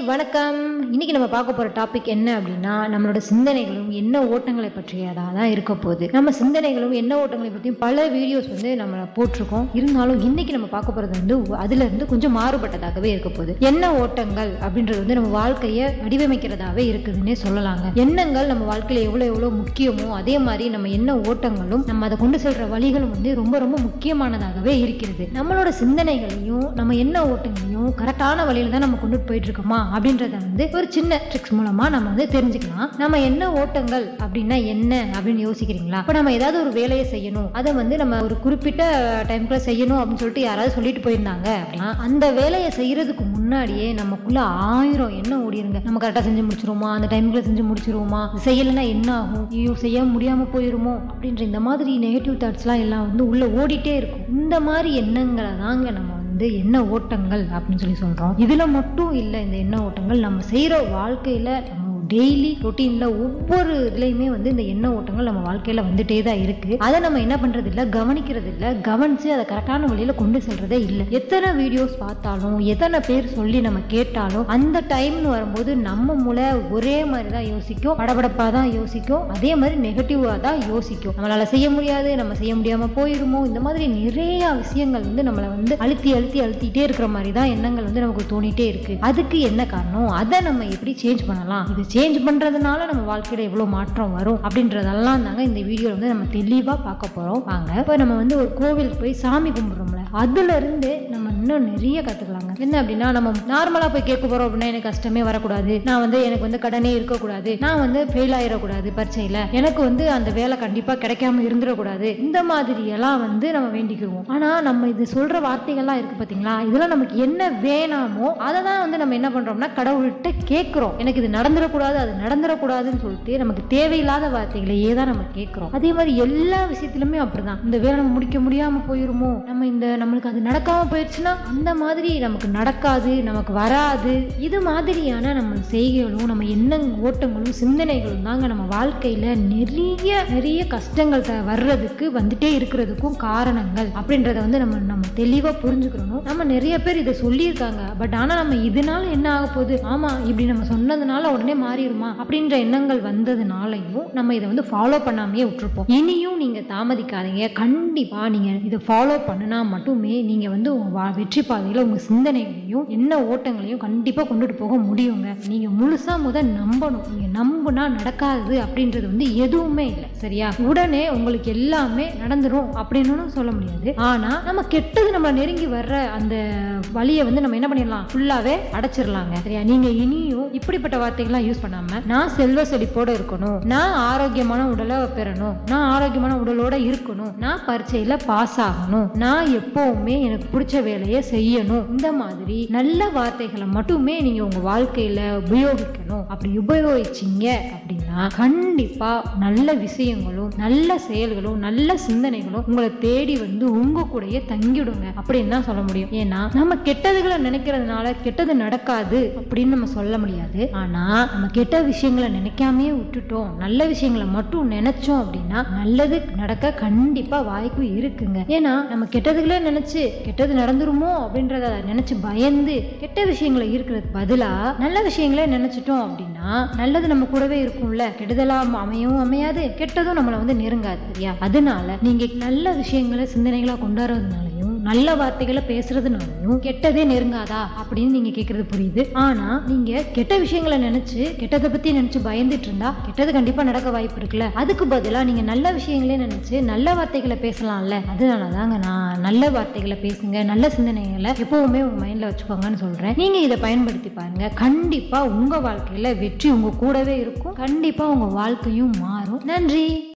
வணக்கம் இன்னைக்கு நம்ம பார்க்க போற டாபிக் என்ன அப்படின்னா நம்மளோட சிந்தனைகளும் என்ன ஓட்டங்களை பற்றியதா தான் இருக்க போகுது நம்ம சிந்தனைகளும் என்ன ஓட்டங்களை பற்றியும் பல வீடியோஸ் வந்து நம்ம போட்டிருக்கோம் இருந்தாலும் இன்னைக்கு நம்ம பார்க்க போறது வந்து அதுல இருந்து கொஞ்சம் மாறுபட்டதாகவே இருக்க போகுது என்ன ஓட்டங்கள் அப்படின்றது வந்து நம்ம வாழ்க்கையை வடிவமைக்கிறதாவே இருக்குதுன்னே சொல்லலாங்க எண்ணங்கள் நம்ம வாழ்க்கையில எவ்வளவு எவ்வளவு முக்கியமோ அதே மாதிரி நம்ம என்ன ஓட்டங்களும் நம்ம அதை கொண்டு செல்ற வழிகளும் வந்து ரொம்ப ரொம்ப முக்கியமானதாகவே இருக்கிறது நம்மளோட சிந்தனைகளையும் நம்ம என்ன ஓட்டங்களையும் கரெக்டான வழியில தான் நம்ம கொண்டுட்டு போயிட்டு இருக்கோமா அப்படின்றத வந்து ஒரு சின்ன ட்ரிக்ஸ் மூலமா நம்ம வந்து தெரிஞ்சுக்கலாம் நம்ம என்ன ஓட்டங்கள் அப்படின்னா என்ன அப்படின்னு யோசிக்கிறீங்களா இப்போ நம்ம ஏதாவது ஒரு வேலையை செய்யணும் அதை வந்து நம்ம ஒரு குறிப்பிட்ட டைம்க்குள்ள செய்யணும் அப்படின்னு சொல்லிட்டு யாராவது சொல்லிட்டு போயிருந்தாங்க அப்படின்னா அந்த வேலையை செய்யறதுக்கு முன்னாடியே நமக்குள்ள ஆயிரம் எண்ணம் ஓடிருங்க நம்ம கரெக்டாக செஞ்சு முடிச்சிருவோமா அந்த டைம்க்குள்ள செஞ்சு முடிச்சிருவோமா இது செய்யலைன்னா என்ன ஆகும் ஐயோ செய்ய முடியாம போயிருமோ அப்படின்ற இந்த மாதிரி நெகட்டிவ் தாட்ஸ்லாம் எல்லாம் வந்து உள்ள ஓடிட்டே இருக்கும் இந்த மாதிரி எண்ணங்களை தாங்க நம்ம வந்து எண்ண ஓட்டங்கள் அப்படின்னு சொல்லி சொல்றோம் இதுல மட்டும் இல்லை இந்த எண்ண ஓட்டங்கள் நம்ம செய்யற வாழ்க்கையில நம்ம டெய்லி ரொட்டீன்ல ஒவ்வொரு இதுலையுமே வந்து இந்த எண்ண ஓட்டங்கள் நம்ம வாழ்க்கையில வந்துட்டே தான் இருக்கு அதை நம்ம என்ன பண்றது இல்ல கவனிக்கிறது இல்ல கவனிச்சு அதை கரெக்டான வழியில கொண்டு செல்றதே இல்லை எத்தனை வீடியோஸ் பார்த்தாலும் எத்தனை பேர் சொல்லி நம்ம கேட்டாலும் அந்த டைம்னு வரும்போது நம்ம மூளை ஒரே மாதிரி தான் யோசிக்கும் படபடப்பா தான் யோசிக்கும் அதே மாதிரி நெகட்டிவா தான் யோசிக்கும் நம்மளால செய்ய முடியாது நம்ம செய்ய முடியாம போயிருமோ இந்த மாதிரி நிறைய விஷயங்கள் வந்து நம்மளை வந்து அழுத்தி அழுத்தி அழுத்திட்டே இருக்கிற மாதிரி தான் எண்ணங்கள் வந்து நமக்கு தோணிட்டே இருக்கு அதுக்கு என்ன காரணம் அதை நம்ம எப்படி சேஞ்ச் பண்ணலாம் இது சேஞ்ச் பண்றதுனால நம்ம வாழ்க்கையில எவ்வளவு மாற்றம் வரும் அப்படின்றதெல்லாம் தாங்க இந்த வீடியோல வந்து நம்ம தெளிவா பார்க்க போறோம் வாங்க இப்போ நம்ம வந்து ஒரு கோவிலுக்கு போய் சாமி கும்பிடுறோம்ல அதுல இருந்து நம்ம இன்னும் நிறைய கத்துக்கலாங்க என்ன அப்படின்னா நம்ம நார்மலா போய் கேட்க போறோம் அப்படின்னா எனக்கு கஷ்டமே வரக்கூடாது நான் வந்து எனக்கு வந்து கடனே இருக்கக்கூடாது நான் வந்து ஃபெயில் ஆயிடக்கூடாது பரீட்சையில எனக்கு வந்து அந்த வேலை கண்டிப்பா கிடைக்காம இருந்துடக்கூடாது இந்த மாதிரி எல்லாம் வந்து நம்ம வேண்டிக்கிடுவோம் ஆனா நம்ம இது சொல்ற வார்த்தைகள்லாம் இருக்கு பாத்தீங்களா இதெல்லாம் நமக்கு என்ன வேணாமோ அதை தான் வந்து நம்ம என்ன பண்றோம்னா கடவுள்கிட்ட கேட்கிறோம் எனக்கு இது நடந்துடக்கூடாது அது நடந்துடக்கூடாதுன்னு சொல்லிட்டு நமக்கு தேவையில்லாத வார்த்தைகளையே தான் நம்ம கேட்கிறோம் அதே மாதிரி எல்லா விஷயத்திலுமே அப்படிதான் இந்த வேலை நம்ம முடிக்க முடியாம போயிருமோ நம்ம இந்த நம்மளுக்கு அது நடக்காம போயிடுச்சுன்னா அந்த மாதிரி நமக்கு நடக்காது நமக்கு வராது இது மாதிரியான நம்ம செய்கைகளும் நம்ம எண்ண ஓட்டங்களும் சிந்தனைகளும் தாங்க நம்ம வாழ்க்கையில நிறைய நிறைய கஷ்டங்கள் த- வர்றதுக்கு வந்துட்டே இருக்கிறதுக்கும் காரணங்கள் அப்படின்றத வந்து நம்ம நம்ம தெளிவா புரிஞ்சுக்கிறணும் நம்ம நிறைய பேர் இதை சொல்லியிருக்காங்க பட் ஆனா நம்ம இதனால என்ன ஆக போகுது ஆமா இப்படி நம்ம சொன்னதுனால உடனே மாறிடுமா அப்படின்ற எண்ணங்கள் வந்ததுனாலையும் நம்ம இதை வந்து ஃபாலோ பண்ணாமையே விட்டுருப்போம் இனியும் நீங்க தாமதிக்காதீங்க கண்டிப்பா நீங்க இதை ஃபாலோ பண்ணினா மட்டுமே நீங்க வந்து உங்க வா- வெற்றி பாதையில உங்க சிந்தனைகளையும் என்ன ஓட்டங்களையும் கண்டிப்பா கொண்டுட்டு போக முடியுங்க நீங்க முழுசா முத நம்பணும் நீங்க நம்புனா நடக்காது அப்படின்றது வந்து எதுவுமே இல்லை சரியா உடனே உங்களுக்கு எல்லாமே நடந்துரும் அப்படின்னு சொல்ல முடியாது ஆனா நம்ம கெட்டது நம்ம நெருங்கி வர்ற அந்த வழியை வந்து நம்ம என்ன பண்ணிடலாம் ஃபுல்லாவே அடைச்சிடலாங்க சரியா நீங்க இனியும் இப்படிப்பட்ட வார்த்தைகள்லாம் யூஸ் பண்ணாம நான் செல்வ செழிப்போட இருக்கணும் நான் ஆரோக்கியமான உடலை பெறணும் நான் ஆரோக்கியமான உடலோட இருக்கணும் நான் பரீட்சையில பாஸ் ஆகணும் நான் எப்பவுமே எனக்கு பிடிச்ச வேலையை செய்யணும் இந்த மாதிரி நல்ல வார்த்தைகளை மட்டுமே நீங்க உங்க வாழ்க்கையில உபயோகிக்கணும் அப்படி உபயோகிச்சீங்க அப்படின்னா கண்டிப்பா நல்ல விஷயங்களும் நல்ல செயல்களும் நல்ல சிந்தனைகளும் உங்களை தேடி வந்து உங்க கூடயே தங்கிடுங்க அப்படின்னு தான் சொல்ல முடியும் ஏன்னா நம்ம கெட்டதுகளை நினைக்கிறதுனால கெட்டது நடக்காது அப்படின்னு நம்ம சொல்ல முடியாது ஆனா நம்ம கெட்ட விஷயங்களை நினைக்காமயே விட்டுட்டோம் நல்ல விஷயங்களை மட்டும் நினைச்சோம் அப்படின்னா நல்லது நடக்க கண்டிப்பா வாய்ப்பு இருக்குங்க ஏன்னா நம்ம கெட்டதுகளே நினைச்சு கெட்டது நடந்துருமோ அப்படின்றத நினைச்சு பயந்து கெட்ட விஷயங்களை இருக்கிறதுக்கு பதிலா நல்ல விஷயங்களே நினைச்சிட்டோம் அப்படின்னா நல்லது நம்ம கூடவே இருக்கும்ல கெடுதலாம் அமையவும் அமையாது கெட்டதும் நம்மளை வந்து நெருங்காது சரியா அதனால நீங்க நல்ல விஷயங்களை சிந்தனைகளா கொண்டாடுறதுனாலையும் நல்ல வார்த்தைகளை பேசுறதுனாலையும் கெட்டதே நெருங்காதா அப்படின்னு நீங்க கேக்குறது புரியுது ஆனா நீங்க கெட்ட விஷயங்களை நினைச்சு கெட்டதை பத்தி நினைச்சு பயந்துட்டு இருந்தா கெட்டது கண்டிப்பா நடக்க வாய்ப்பு இருக்குல்ல அதுக்கு பதிலா நீங்க நல்ல விஷயங்களே நினைச்சு நல்ல வார்த்தைகளை பேசலாம்ல அதனாலதாங்க நான் நல்ல வார்த்தைகளை பேசுங்க நல்ல சிந்தனைகளை எப்பவுமே உங்க மைண்ட்ல வச்சுக்கோங்கன்னு சொல்றேன் நீங்க இதை பயன்படுத்தி பாருங்க கண்டிப்பா உங்க வாழ்க்கையில வெற்றி உங்க கூடவே இருக்கும் கண்டிப்பா உங்க வாழ்க்கையும் மாறும் நன்றி